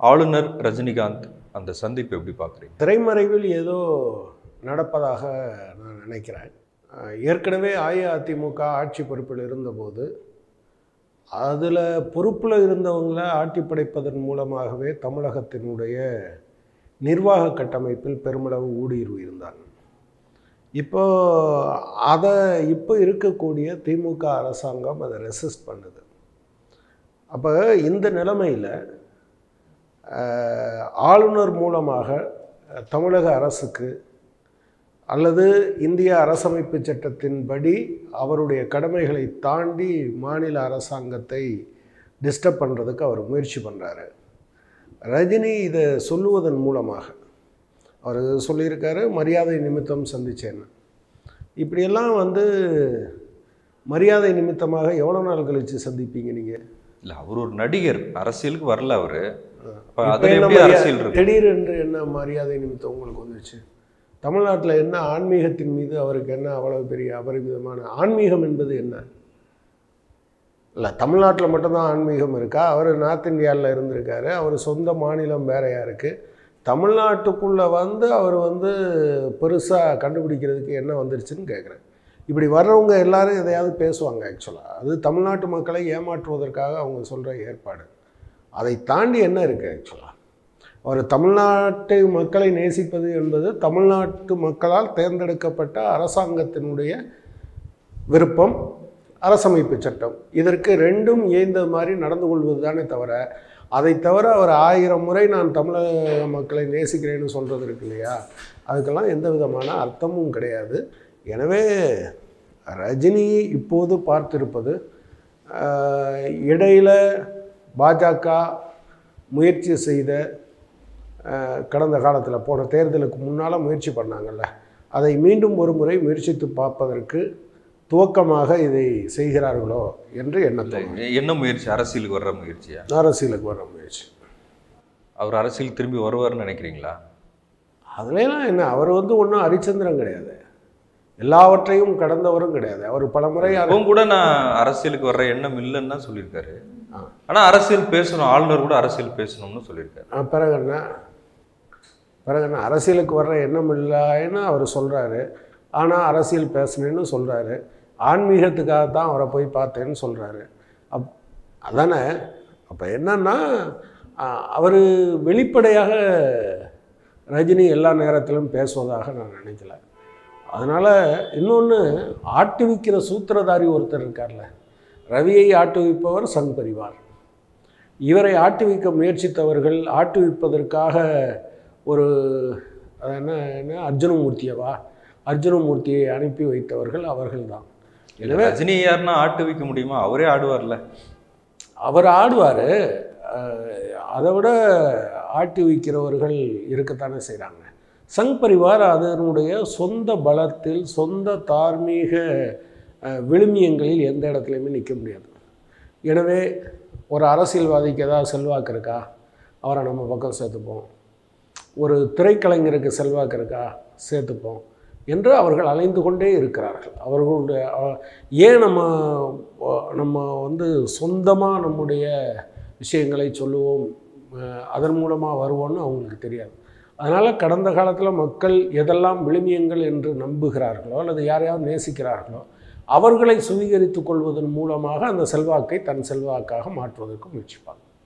ஆளுநர் ரஜினிகாந்த் அந்த சந்திப்பு எப்படி பார்க்குறீங்க திரைமறைவில் ஏதோ நடப்பதாக நான் நினைக்கிறேன் அஹ் ஏற்கனவே அஇஅதிமுக ஆட்சி பொறுப்பில் இருந்தபோது அதில் பொறுப்பில் இருந்தவங்கள ஆட்டி படைப்பதன் மூலமாகவே தமிழகத்தினுடைய நிர்வாக கட்டமைப்பில் பெருமளவு ஊடுருவி இருந்தாங்க இப்போ அதை இப்போ இருக்கக்கூடிய திமுக அரசாங்கம் அதை ரெசிஸ்ட் பண்ணுது அப்போ இந்த நிலைமையில் அஹ், ஆளுநர் மூலமாக அஹ், தமிழக அரசுக்கு அல்லது இந்திய அரசமைப்பு சட்டத்தின்படி அவருடைய கடமைகளை தாண்டி மாநில அரசாங்கத்தை டிஸ்டர்ப் பண்ணுறதுக்கு அவர் முயற்சி பண்ணுறாரு ரஜினி இதை சொல்லுவதன் மூலமாக அவர் சொல்லியிருக்காரு மரியாதை நிமித்தம் சந்திச்சேன்னு இப்படியெல்லாம் வந்து மரியாதை நிமித்தமாக எவ்வளோ நாள் கழித்து சந்திப்பீங்க நீங்கள் இல்லை அவர் ஒரு நடிகர் அரசியலுக்கு வரல அவரு அப்ப இப்ப அதுல என்ன எப்படி மரியா- அரசியல் இருக்கு திடீரென்று என்ன மரியாதை நிமித்தம் உங்களுக்கு வந்துச்சு தமிழ்நாட்டில் என்ன ஆன்மீகத்தின் மீது அவருக்கு என்ன அவ்வளவு பெரிய அபரிமிதமான ஆன்மீகம் என்பது என்ன இல்லை தமிழ்நாட்டில் மட்டும்தான் ஆன்மீகம் இருக்கா அவர் நார்த் இந்தியாவில் இருந்திருக்காரு அவர் சொந்த மாநிலம் வேறையா இருக்குது தமிழ்நாட்டுக்குள்ளே வந்து அவர் வந்து பெருசாக கண்டுபிடிக்கிறதுக்கு என்ன வந்துருச்சுன்னு கேட்குறேன் இப்படி வர்றவங்க எல்லாரும் எதையாவது பேசுவாங்க ஆக்சுவலாக அது தமிழ்நாட்டு மக்களை ஏமாற்றுவதற்காக அவங்க சொல்கிற ஏற்பாடு அதை தாண்டி என்ன இருக்குது ஆக்சுவலாக அவர் தமிழ்நாட்டு மக்களை நேசிப்பது என்பது தமிழ்நாட்டு மக்களால் தேர்ந்தெடுக்கப்பட்ட அரசாங்கத்தினுடைய விருப்பம் அரசமைப்பு சட்டம் இதற்கு ரெண்டும் இயந்த மாதிரி நடந்து கொள்வது தானே தவிர அதை தவிர அவர் ஆயிரம் முறை நான் தமிழக மக்களை நேசிக்கிறேன்னு சொல்கிறது இருக்கு இல்லையா அதுக்கெல்லாம் எந்த விதமான அர்த்தமும் கிடையாது எனவே ரஜினி இப்போது பார்த்திருப்பது ஆஹ், இடையில பாஜக முயற்சி செய்த ஆஹ், கடந்த காலத்தில் போன தேர்தலுக்கு முன்னால் முயற்சி பண்ணாங்கல்ல அதை மீண்டும் ஒரு முறை முயற்சித்து பார்ப்பதற்கு துவக்கமாக இதை செய்கிறார்களோ என்று எண்ணத்தை என்ன முயற்சி அரசியலுக்கு வர்ற முயற்சியா அரசியலுக்கு வர முயற்சி அவர் அரசியல் திரும்பி வருவார்னு நினைக்கிறீங்களா அதுலாம் என்ன அவர் வந்து ஒன்றும் ஹரிச்சந்திரன் கிடையாது எல்லாவற்றையும் கடந்தவரும் கிடையாது அவர் பலமுறை அர- அப்பவும் கூட நான் அரசியலுக்கு வர்ற எண்ணம் இல்லைன்னு தான் சொல்லியிருக்காரு ஆ. ஆனா அரசியல் பேசணும் ஆளுநர் கூட அரசியல் பேசணும்னு சொல்லியிருக்காரு ஆ, பிறகு என்ன பிறகு என்ன அரசியலுக்கு வர்ற எண்ணம் இல்லைன்னு அவர் சொல்கிறாரு ஆனால் அரசியல் பேசணுன்னு சொல்கிறாரு ஆன்மீகத்துக்காக தான் அவரை போய் பார்த்தேன்னு சொல்கிறாரு அப் அதானே அப்போ என்னன்னா அவர் வெளிப்படையாக ரஜினி எல்லா நேரத்திலும் பேசுவதாக நான் நினைக்கல அதனால் இன்னொன்று ஆட்டுவிக்கிற சூத்திரதாரி ஒருத்தர் இருக்கார்ல ரவியை ஆட்டுவிப்பவர் சங் பரிவார் இவரை ஆட்டுவிக்க முயற்சித்தவர்கள் ஆட்டுவிப்பதற்காக ஒரு அது என்ன என்ன அர்ஜுனமூர்த்தியவா அர்ஜுனமூர்த்தியை அனுப்பி வைத்தவர்கள் அவர்கள்தான் இல்ல ரஜினி யாருன்னா ஆட்டு வைக்க முடியுமா அவரே ஆடுவார்ல அவர் ஆடுவார் அதை விட ஆட்டி வைக்கிறவர்கள் இருக்கத்தானே செய்கிறாங்க சங் பரிவார் அதனுடைய சொந்த பலத்தில் சொந்த தார்மீக அஹ், விழுமியங்களில் எந்த இடத்துலையுமே நிற்க முடியாது எனவே ஒரு அரசியல்வாதிக்கு ஏதாவது செல்வாக்கு இருக்கா அவரை நம்ம பக்கம் சேர்த்துப்போம் ஒரு திரைக்கலைஞருக்கு செல்வாக்கு இருக்கா சேர்த்துப்போம் என்று அவர்கள் அலைந்து கொண்டே இருக்கிறார்கள் அவர்களுடைய அஹ், ஏன் நம்ம அஹ், நம்ம வந்து சொந்தமாக நம்முடைய விஷயங்களை சொல்லுவோம் அஹ், அதன் மூலமாக வருவோம்னு அவங்களுக்கு தெரியாது அதனால் கடந்த காலத்தில் மக்கள் எதெல்லாம் விழுமியங்கள் என்று நம்புகிறார்களோ அல்லது யாரையாவது நேசிக்கிறார்களோ அவர்களை சுவீகரித்துக் கொள்வதன் மூலமாக அந்த செல்வாக்கை தன் செல்வாக்காக மாற்றுவதற்கு முயற்சிப்பாங்க